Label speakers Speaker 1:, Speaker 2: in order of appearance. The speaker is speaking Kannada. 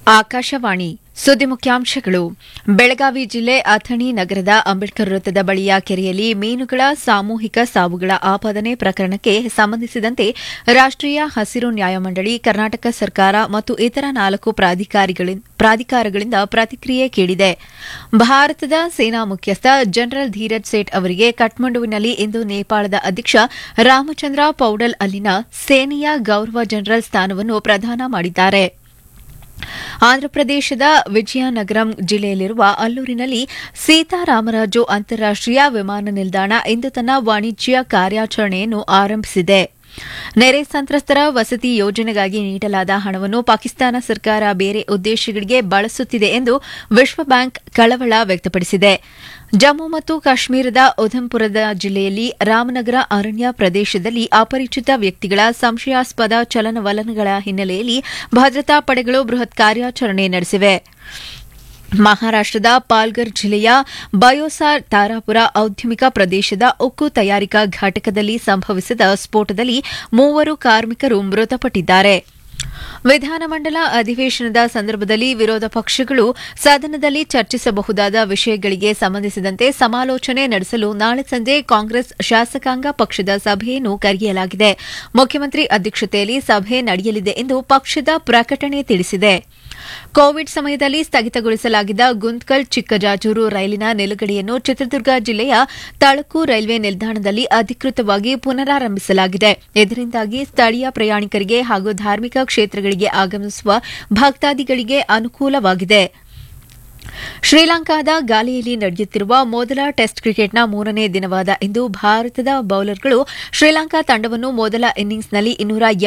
Speaker 1: ಆಕಾಶವಾಣಿ ಸುದ್ದಿ ಮುಖ್ಯಾಂಶಗಳು ಬೆಳಗಾವಿ ಜಿಲ್ಲೆ ಅಥಣಿ ನಗರದ ಅಂಬೇಡ್ಕರ್ ವೃತ್ತದ ಬಳಿಯ ಕೆರೆಯಲ್ಲಿ ಮೀನುಗಳ ಸಾಮೂಹಿಕ ಸಾವುಗಳ ಆಪಾದನೆ ಪ್ರಕರಣಕ್ಕೆ ಸಂಬಂಧಿಸಿದಂತೆ ರಾಷ್ಟೀಯ ಹಸಿರು ನ್ಯಾಯಮಂಡಳಿ ಕರ್ನಾಟಕ ಸರ್ಕಾರ ಮತ್ತು ಇತರ ನಾಲ್ಕು ಪ್ರಾಧಿಕಾರಗಳಿಂದ ಪ್ರತಿಕ್ರಿಯೆ ಕೇಳಿದೆ ಭಾರತದ ಸೇನಾ ಮುಖ್ಯಸ್ಥ ಜನರಲ್ ಧೀರಜ್ ಸೇಠ್ ಅವರಿಗೆ ಕಠ್ಮಂಡುವಿನಲ್ಲಿ ಇಂದು ನೇಪಾಳದ ಅಧ್ಯಕ್ಷ ರಾಮಚಂದ್ರ ಪೌಡಲ್ ಅಲ್ಲಿನ ಸೇನೆಯ ಗೌರವ ಜನರಲ್ ಸ್ಥಾನವನ್ನು ಪ್ರದಾನ ಮಾಡಿದ್ದಾರೆ ಆಂಧ್ರಪ್ರದೇಶದ ವಿಜಯನಗರಂ ಜಿಲ್ಲೆಯಲ್ಲಿರುವ ಅಲ್ಲೂರಿನಲ್ಲಿ ಸೀತಾರಾಮರಾಜು ಅಂತಾರಾಷ್ಟೀಯ ವಿಮಾನ ನಿಲ್ದಾಣ ಇಂದು ತನ್ನ ವಾಣಿಜ್ಯ ಕಾರ್ಯಾಚರಣೆಯನ್ನು ಆರಂಭಿಸಿದೆ ನೆರೆ ಸಂತ್ರಸ್ತರ ವಸತಿ ಯೋಜನೆಗಾಗಿ ನೀಡಲಾದ ಹಣವನ್ನು ಪಾಕಿಸ್ತಾನ ಸರ್ಕಾರ ಬೇರೆ ಉದ್ದೇಶಗಳಿಗೆ ಬಳಸುತ್ತಿದೆ ಎಂದು ವಿಶ್ವ ಬ್ಯಾಂಕ್ ಕಳವಳ ವ್ಯಕ್ತಪಡಿಸಿದೆ ಜಮ್ಮು ಮತ್ತು ಕಾಶ್ಮೀರದ ಉಧಂಪುರದ ಜಿಲ್ಲೆಯಲ್ಲಿ ರಾಮನಗರ ಅರಣ್ಯ ಪ್ರದೇಶದಲ್ಲಿ ಅಪರಿಚಿತ ವ್ಯಕ್ತಿಗಳ ಸಂಶಯಾಸ್ಪದ ಚಲನವಲನಗಳ ಹಿನ್ನೆಲೆಯಲ್ಲಿ ಭದ್ರತಾ ಪಡೆಗಳು ಬೃಹತ್ ಕಾರ್ಯಾಚರಣೆ ನಡೆಸಿವೆ ಮಹಾರಾಷ್ಟದ ಪಾಲ್ಗರ್ ಜಿಲ್ಲೆಯ ಬಯೋಸಾರ್ ತಾರಾಪುರ ಔದ್ಯಮಿಕ ಪ್ರದೇಶದ ಉಕ್ಕು ತಯಾರಿಕಾ ಘಟಕದಲ್ಲಿ ಸಂಭವಿಸಿದ ಸ್ಫೋಟದಲ್ಲಿ ಮೂವರು ಕಾರ್ಮಿಕರು ಮೃತಪಟ್ಟಿದ್ದಾರೆ ವಿಧಾನಮಂಡಲ ಅಧಿವೇಶನದ ಸಂದರ್ಭದಲ್ಲಿ ವಿರೋಧ ಪಕ್ಷಗಳು ಸದನದಲ್ಲಿ ಚರ್ಚಿಸಬಹುದಾದ ವಿಷಯಗಳಿಗೆ ಸಂಬಂಧಿಸಿದಂತೆ ಸಮಾಲೋಚನೆ ನಡೆಸಲು ನಾಳೆ ಸಂಜೆ ಕಾಂಗ್ರೆಸ್ ಶಾಸಕಾಂಗ ಪಕ್ಷದ ಸಭೆಯನ್ನು ಕರೆಯಲಾಗಿದೆ ಮುಖ್ಯಮಂತ್ರಿ ಅಧ್ಯಕ್ಷತೆಯಲ್ಲಿ ಸಭೆ ನಡೆಯಲಿದೆ ಎಂದು ಪಕ್ಷದ ಪ್ರಕಟಣೆ ತಿಳಿಸಿದೆ ಕೋವಿಡ್ ಸಮಯದಲ್ಲಿ ಸ್ಥಗಿತಗೊಳಿಸಲಾಗಿದ್ದ ಗುಂತ್ಕಲ್ ಚಿಕ್ಕಜಾಜೂರು ರೈಲಿನ ನಿಲುಗಡೆಯನ್ನು ಚಿತ್ರದುರ್ಗ ಜಿಲ್ಲೆಯ ತಳಕು ರೈಲ್ವೆ ನಿಲ್ದಾಣದಲ್ಲಿ ಅಧಿಕೃತವಾಗಿ ಪುನರಾರಂಭಿಸಲಾಗಿದೆ ಇದರಿಂದಾಗಿ ಸ್ಥಳೀಯ ಪ್ರಯಾಣಿಕರಿಗೆ ಹಾಗೂ ಧಾರ್ಮಿಕ ಕ್ಷೇತ್ರಗಳಿಗೆ ಆಗಮಿಸುವ ಭಕ್ತಾದಿಗಳಿಗೆ ಅನುಕೂಲವಾಗಿದೆ ಶ್ರೀಲಂಕಾದ ಗಾಲಿಯಲ್ಲಿ ನಡೆಯುತ್ತಿರುವ ಮೊದಲ ಟೆಸ್ಟ್ ಕ್ರಿಕೆಟ್ನ ಮೂರನೇ ದಿನವಾದ ಇಂದು ಭಾರತದ ಬೌಲರ್ಗಳು ಶ್ರೀಲಂಕಾ ತಂಡವನ್ನು ಮೊದಲ ಇನ್ನಿಂಗ್ಸ್ನಲ್ಲಿ ಇನ್ನೂರ